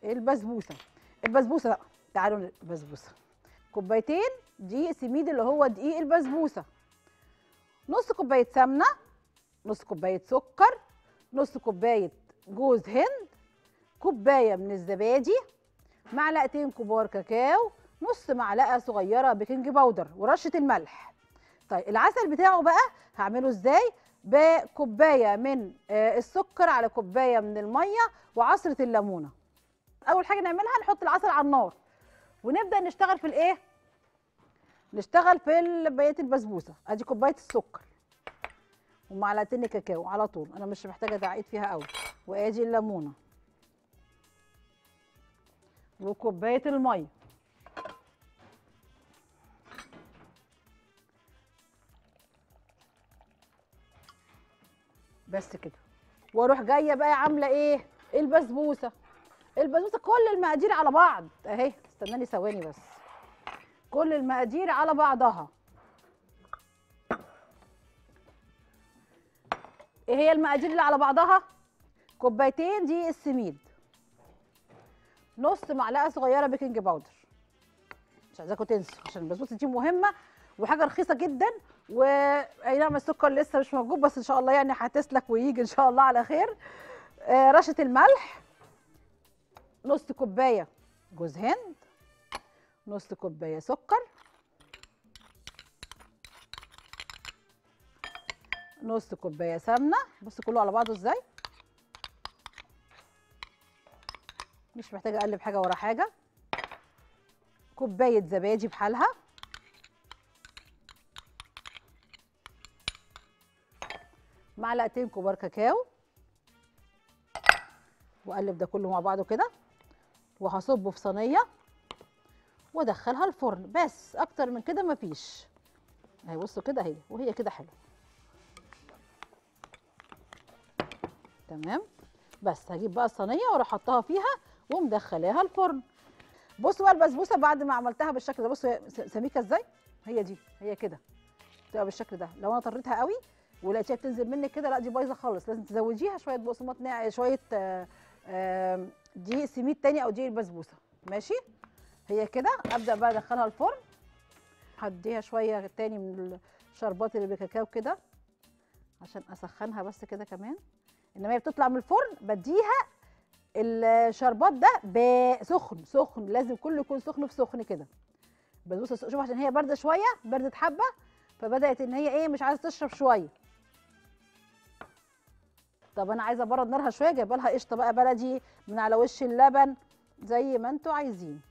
البسبوسه البسبوسه بقى تعالوا البسبوسه كوبايتين دقيق سميد اللي هو دقيق البسبوسه نص كوبايه سمنه نص كوبايه سكر نص كوبايه جوز هند كوبايه من الزبادي معلقتين كبار كاكاو نص معلقه صغيره بيكنج باودر ورشه الملح طيب العسل بتاعه بقى هعمله ازاي بكوبايه من آه، السكر على كوبايه من الميه وعصره الليمونه اول حاجه نعملها نحط العسل على النار ونبدا نشتغل في الايه نشتغل في ال- بقيه البسبوسه ادي كوبايه السكر ومعلقتين كاكاو على طول انا مش محتاجه تعقيد فيها قوي وادي الليمونه وكوبايه الميه بس كده واروح جايه بقى عامله ايه البسبوسه البسبوسه كل المقادير على بعض اهي استناني ثواني بس كل المقادير على بعضها ايه هي المقادير اللي على بعضها كوبايتين دي السميد نص معلقه صغيره بيكنج باودر مش عايزاكم تنسوا عشان البسبوسه دي مهمه وحاجه رخيصه جدا واي نعم السكر لسه مش موجود بس ان شاء الله يعني هتسلك ويجي ان شاء الله على خير آه، رشه الملح نص كوبايه جوز هند نص كوبايه سكر نص كوبايه سمنه بص كله على بعضه ازاي مش محتاجه اقلب حاجه ورا حاجه كوبايه زبادي بحالها معلقتين كبار كاكاو واقلب ده كله مع بعضه كده وهصبه في صينيه وادخلها الفرن بس اكتر من كده مفيش اهي بصوا كده اهي وهي كده حلوه تمام بس هجيب بقى الصينيه واروح حطها فيها ومدخلاها الفرن بصوا بقى البسبوسه بعد ما عملتها بالشكل ده بصوا هي س- سميكه ازاي هي دي هي كده تبقى بالشكل ده لو انا طريتها قوي ولقيتيها بتنزل منك كده لا دي بايظه خالص لازم تزوديها شويه بقسماط ناعم شويه آه، آه، دقيق سميد تاني او دقيق البسبوسه ماشي هي كده ابدا بقى ادخلها الفرن هديها شويه تاني من الشربات اللي بكاكاو كده عشان اسخنها بس كده كمان انما هي بتطلع من الفرن بديها الشربات ده بسخن سخن لازم كله يكون سخن في سخن كده البسبوسه شوف عشان هي بارده شويه بردت حبه فبدات ان هي ايه مش عايزه تشرب شويه طب انا عايزه ابرد نارها شويه جايبه لها قشطه بقى بلدي من على وش اللبن زي ما انتوا عايزين